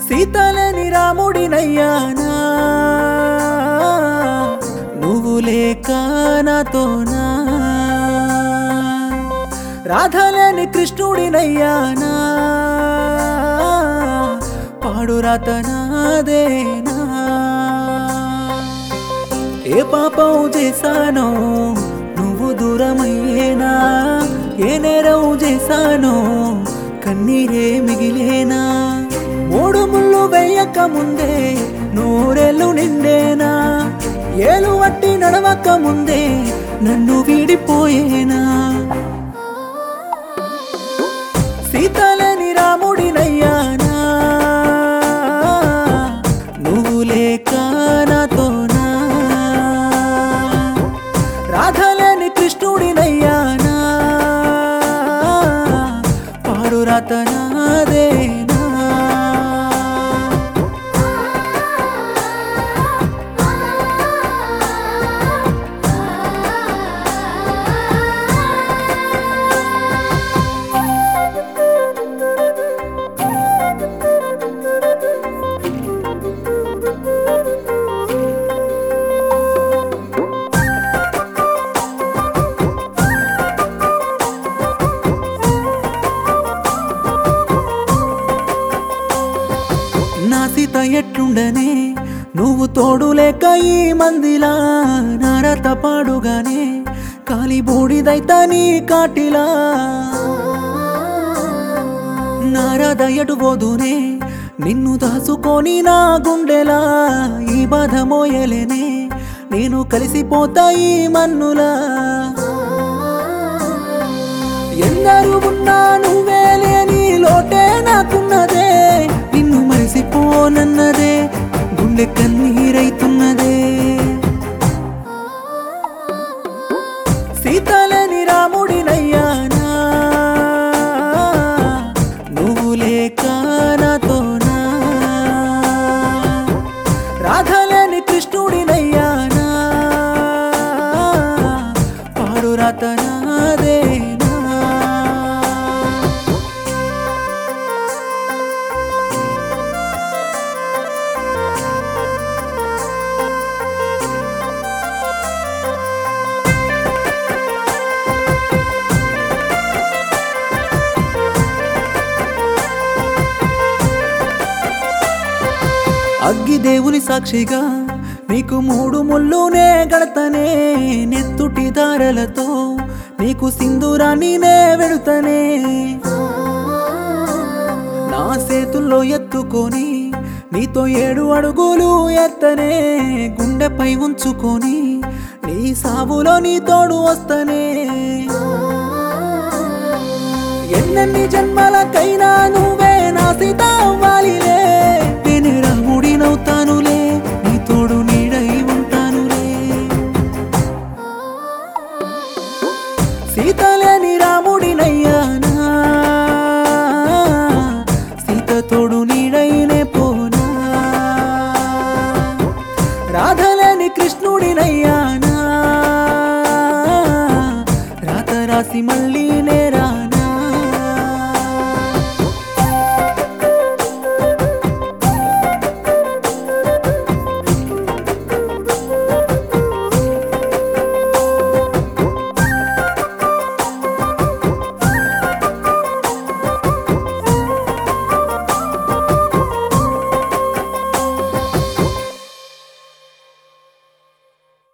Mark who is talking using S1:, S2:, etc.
S1: సీతలేని రాముడినయ్యానా నువ్వు లేక నాతోనా రాధలేని కృష్ణుడినయ్యానా పాడురాతనాదేనా ఏ పాపం చేశానో నువ్వు దూరమయ్యేనా ఏ నేరం చేశానో కన్నీరే మిగిలేనా మూడు ముళ్ళు వెయ్యక ముందే నూరెళ్ళు నిండేనా ఏలు వట్టి నడవక ముందే నన్ను వీడిపోయేనా సీతలని రాముడినయ్యానా నువ్వు లేక నాతోనా రాధలేని కృష్ణుడినయ్యానా పాడురాతనాదేనా నా సీత ఎట్లుండనే నువ్వు తోడు లేక ఈ మందిలా నారత పాడుగానే కాలి బూడిదైతా నీ కాటిలా నారద ఎటుబోదునే నిన్ను దాచుకొని నా గుండెలా ఈ బాధ మోయలేనే నేను కలిసిపోతా ఈ మన్నులా ఎందరు ఉన్నా నువ్వే లేని లోటే నాకున్నదే నిన్ను మరిసిపోనన్నదే గుండె కన్నీరైతున్నదే సీతలని రాముడినయ్యానా నువ్వు లేక నాతోనా రాధలేని కృష్ణుడినయ్యానా పాడురాతనాదేనా అగ్గి దేవుని సాక్షిగా నీకు మూడు ముళ్ళునే గడతనే నెత్తుటి దారలతో నీకు సింధూరాన్ని నే వెడుతనే నా చేతుల్లో ఎత్తుకొని నీతో ఏడు అడుగులు ఎత్తనే గుండెపై ఉంచుకొని నీ సావులో నీ తోడు వస్తనే ఎన్నెన్ని జన్మలకైనా